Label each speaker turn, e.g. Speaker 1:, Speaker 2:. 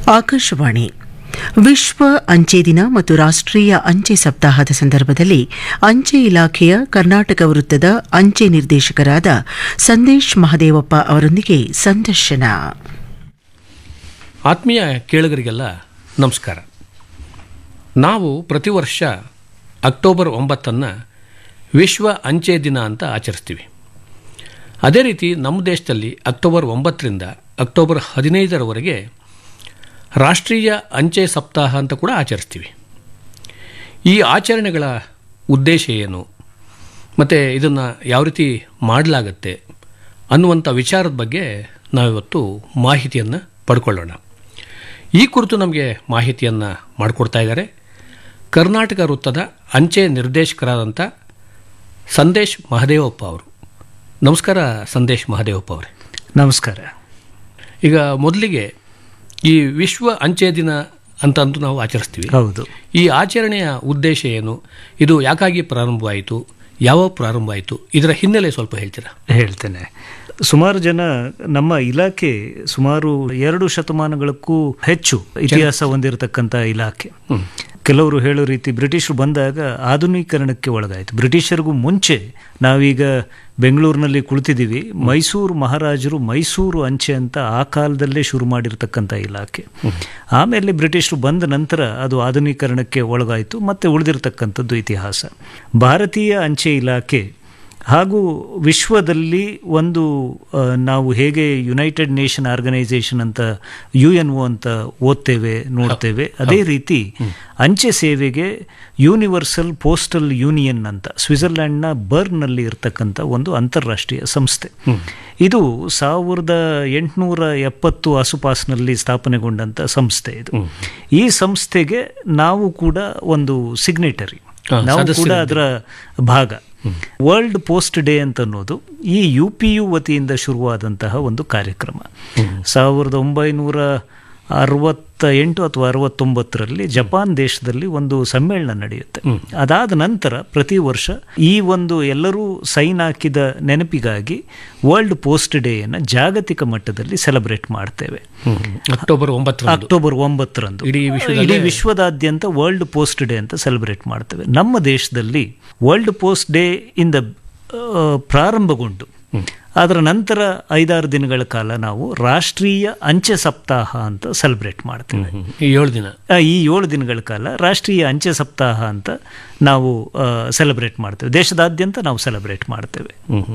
Speaker 1: ಆಕಾಶವಾಣಿ ವಿಶ್ವ ಅಂಚೆ ದಿನ ಮತ್ತು ರಾಷ್ಟ್ರೀಯ ಅಂಚೆ ಸಪ್ತಾಹದ ಸಂದರ್ಭದಲ್ಲಿ ಅಂಚೆ ಇಲಾಖೆಯ ಕರ್ನಾಟಕ ವೃತ್ತದ ಅಂಚೆ ನಿರ್ದೇಶಕರಾದ ಸಂದೇಶ್ ಮಹದೇವಪ್ಪ ಅವರೊಂದಿಗೆ ಸಂದರ್ಶನ
Speaker 2: ಆತ್ಮೀಯ ಕೇಳುಗರಿಗೆಲ್ಲ ನಮಸ್ಕಾರ ನಾವು ಪ್ರತಿ ವರ್ಷ ಅಕ್ಟೋಬರ್ ಒಂಬತ್ತನ್ನು ವಿಶ್ವ ಅಂಚೆ ದಿನ ಅಂತ ಆಚರಿಸ್ತೀವಿ ಅದೇ ರೀತಿ ನಮ್ಮ ದೇಶದಲ್ಲಿ ಅಕ್ಟೋಬರ್ ಒಂಬತ್ತರಿಂದ ಅಕ್ಟೋಬರ್ ಹದಿನೈದರವರೆಗೆ ರಾಷ್ಟ್ರೀಯ ಅಂಚೆ ಸಪ್ತಾಹ ಅಂತ ಕೂಡ ಆಚರಿಸ್ತೀವಿ ಈ ಆಚರಣೆಗಳ ಉದ್ದೇಶ ಏನು ಮತ್ತು ಇದನ್ನು ಯಾವ ರೀತಿ ಮಾಡಲಾಗತ್ತೆ ಅನ್ನುವಂಥ ವಿಚಾರದ ಬಗ್ಗೆ ನಾವಿವತ್ತು ಮಾಹಿತಿಯನ್ನು ಪಡ್ಕೊಳ್ಳೋಣ ಈ ಕುರಿತು ನಮಗೆ ಮಾಹಿತಿಯನ್ನು ಮಾಡಿಕೊಡ್ತಾ ಇದ್ದಾರೆ ಕರ್ನಾಟಕ ವೃತ್ತದ ಅಂಚೆ ನಿರ್ದೇಶಕರಾದಂಥ ಸಂದೇಶ್ ಮಹದೇವಪ್ಪ ಅವರು ನಮಸ್ಕಾರ ಸಂದೇಶ್ ಮಹದೇವಪ್ಪ ಅವರೇ
Speaker 3: ನಮಸ್ಕಾರ
Speaker 2: ಈಗ ಮೊದಲಿಗೆ ಈ ವಿಶ್ವ ಅಂಚೆ ದಿನ ಅಂತ ಅಂತೂ ನಾವು ಆಚರಿಸ್ತೀವಿ
Speaker 3: ಹೌದು
Speaker 2: ಈ ಆಚರಣೆಯ ಉದ್ದೇಶ ಏನು ಇದು ಯಾಕಾಗಿ ಪ್ರಾರಂಭವಾಯಿತು ಯಾವಾಗ ಪ್ರಾರಂಭ ಆಯಿತು ಇದರ ಹಿನ್ನೆಲೆ ಸ್ವಲ್ಪ ಹೇಳ್ತೀರಾ
Speaker 3: ಹೇಳ್ತೇನೆ ಸುಮಾರು ಜನ ನಮ್ಮ ಇಲಾಖೆ ಸುಮಾರು ಎರಡು ಶತಮಾನಗಳಕ್ಕೂ ಹೆಚ್ಚು ಇತಿಹಾಸ ಹೊಂದಿರತಕ್ಕಂಥ ಇಲಾಖೆ ಕೆಲವರು ಹೇಳೋ ರೀತಿ ಬ್ರಿಟಿಷರು ಬಂದಾಗ ಆಧುನೀಕರಣಕ್ಕೆ ಒಳಗಾಯಿತು ಬ್ರಿಟಿಷರಿಗೂ ಮುಂಚೆ ನಾವೀಗ ಬೆಂಗಳೂರಿನಲ್ಲಿ ಕುಳಿತಿದ್ದೀವಿ ಮೈಸೂರು ಮಹಾರಾಜರು ಮೈಸೂರು ಅಂಚೆ ಅಂತ ಆ ಕಾಲದಲ್ಲೇ ಶುರು ಮಾಡಿರ್ತಕ್ಕಂಥ ಇಲಾಖೆ ಆಮೇಲೆ ಬ್ರಿಟಿಷರು ಬಂದ ನಂತರ ಅದು ಆಧುನೀಕರಣಕ್ಕೆ ಒಳಗಾಯಿತು ಮತ್ತೆ ಉಳಿದಿರ್ತಕ್ಕಂಥದ್ದು ಇತಿಹಾಸ ಭಾರತೀಯ ಅಂಚೆ ಇಲಾಖೆ ಹಾಗೂ ವಿಶ್ವದಲ್ಲಿ ಒಂದು ಆ, ನಾವು ಹೇಗೆ ಯುನೈಟೆಡ್ ನೇಷನ್ ಆರ್ಗನೈಸೇಷನ್ ಅಂತ ಯು ಎನ್ ಒ ಅಂತ ಓದ್ತೇವೆ ನೋಡ್ತೇವೆ ಅದೇ ರೀತಿ ಅಂಚೆ ಸೇವೆಗೆ ಯೂನಿವರ್ಸಲ್ ಪೋಸ್ಟಲ್ ಯೂನಿಯನ್ ಅಂತ ಸ್ವಿಟ್ಜರ್ಲ್ಯಾಂಡ್ನ ಬರ್ನ್ನಲ್ಲಿ ಇರತಕ್ಕಂಥ ಒಂದು ಅಂತಾರಾಷ್ಟ್ರೀಯ ಸಂಸ್ಥೆ ಇದು ಸಾವಿರದ ಎಂಟುನೂರ ಎಪ್ಪತ್ತು ಆಸುಪಾಸಿನಲ್ಲಿ ಸ್ಥಾಪನೆಗೊಂಡಂಥ ಸಂಸ್ಥೆ ಇದು ಈ ಸಂಸ್ಥೆಗೆ ನಾವು ಕೂಡ ಒಂದು ಸಿಗ್ನೇಟರಿ
Speaker 2: ಹಾ,
Speaker 3: ನಾವು ಕೂಡ
Speaker 2: ಸದಸ್ಯರಿದ್ದೀವಿ.
Speaker 3: ಅದರ ಭಾಗ ವರ್ಲ್ಡ್ ಪೋಸ್ಟ್ ಡೇ ಅಂತ ಅನ್ನೋದು ಈ ಯು ಪಿ ಯು ವತಿಯಿಂದ ಶುರುವಾದಂತಹ ಒಂದು ಕಾರ್ಯಕ್ರಮ ಸಾವಿರದ ಒಂಬೈನೂರ ಅರವತ್ತ ಎಂಟು ಅಥವಾ ಅರವತ್ತೊಂಬತ್ತರಲ್ಲಿ ಜಪಾನ್ ದೇಶದಲ್ಲಿ ಒಂದು ಸಮ್ಮೇಳನ ನಡೆಯುತ್ತೆ ಅದಾದ ನಂತರ ಪ್ರತಿ ವರ್ಷ ಈ ಒಂದು ಎಲ್ಲರೂ ಸೈನ್ ಹಾಕಿದ ನೆನಪಿಗಾಗಿ ವರ್ಲ್ಡ್ ಪೋಸ್ಟ್ ಡೇಯನ್ನು ಜಾಗತಿಕ ಮಟ್ಟದಲ್ಲಿ ಸೆಲೆಬ್ರೇಟ್ ಮಾಡ್ತೇವೆ
Speaker 2: ಅಕ್ಟೋಬರ್ ಒಂಬತ್ತರಂದು
Speaker 3: ಅಕ್ಟೋಬರ್ ಒಂಬತ್ತರಂದು
Speaker 2: ಇಡೀ ವಿಶ್ವದಲ್ಲೇ-
Speaker 3: ಇಡೀ ವಿಶ್ವದಾದ್ಯಂತ ವರ್ಲ್ಡ್ ಪೋಸ್ಟ್ ಡೇ ಅಂತ ಸೆಲೆಬ್ರೇಟ್ ಮಾಡ್ತೇವೆ ನಮ್ಮ ದೇಶದಲ್ಲಿ ವರ್ಲ್ಡ್ ಪೋಸ್ಟ್ ಡೇ ಇಂದ ಆ, ಪ್ರಾರಂಭಗೊಂಡು ಅದರ ನಂತರ ಐದಾರು ದಿನಗಳ ಕಾಲ ನಾವು ರಾಷ್ಟ್ರೀಯ ಅಂಚೆ ಸಪ್ತಾಹ ಅಂತ ಸೆಲೆಬ್ರೇಟ್ ಮಾಡ್ತೇವೆ
Speaker 2: ಈ ಏಳು ದಿನ
Speaker 3: ಆ, ಈ ಏಳು ದಿನಗಳ ಕಾಲ ರಾಷ್ಟ್ರೀಯ ಅಂಚೆ ಸಪ್ತಾಹ ಅಂತ ನಾವು ಸೆಲೆಬ್ರೇಟ್ ಮಾಡ್ತೇವೆ ದೇಶದಾದ್ಯಂತ ನಾವು ಸೆಲೆಬ್ರೇಟ್ ಮಾಡ್ತೇವೆ